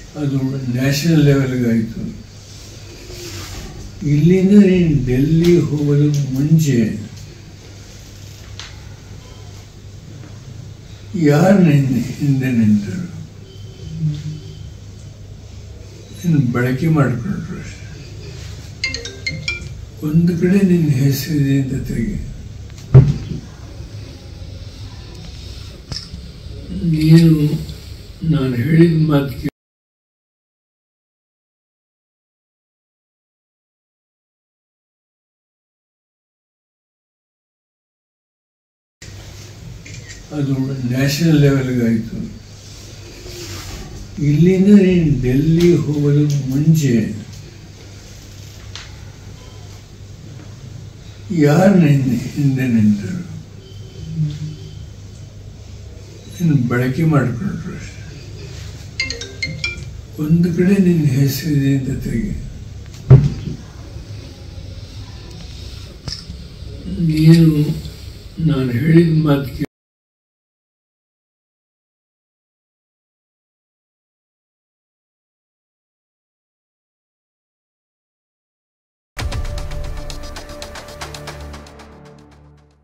ಅದು ನ್ಯಾಷನಲ್ ಲೆವೆಲ್ಗಾಯಿತು ಇಲ್ಲಿಂದ ನೀನು ಡೆಲ್ಲಿ ಹೋಗೋದು ಮುಂಚೆ ಯಾರು ನಿನ್ನ ಹಿಂದೆ ನಿಂತರು ನೀನು ಬಳಕೆ ಮಾಡಿಕೊಂಡ್ರು ಅಷ್ಟೆ. ಒಂದು ಕಡೆ ನಿನ್ನ ಹೆಸರಿದೆ ಅಂತ ತೆಗೆ ನೀನು ನಾನು ಹೇಳಿದ ಮಾತು ಕೇಳಿ ಅದು ನ್ಯಾಷನಲ್ ಲೆವೆಲ್ಗಾಯಿತು ಇಲ್ಲಿಂದ ನೀನು ಡೆಲ್ಲಿ ಹೋಗೋದು ಮುಂಚೆ ಯಾರು ನಿನ್ನ ಹಿಂದೆ ನಿಂತರು ನೀನು ಬಳಕೆ ಮಾಡಿಕೊಂಡ್ರು ಅಷ್ಟೆ. ಒಂದು ಕಡೆ ನಿನ್ನ ಹೆಸರಿದೆ ಅಂತ ತೆಗೆ ನೀನು ನಾನು ಹೇಳಿದ ಮಾತು ಕೇಳಿ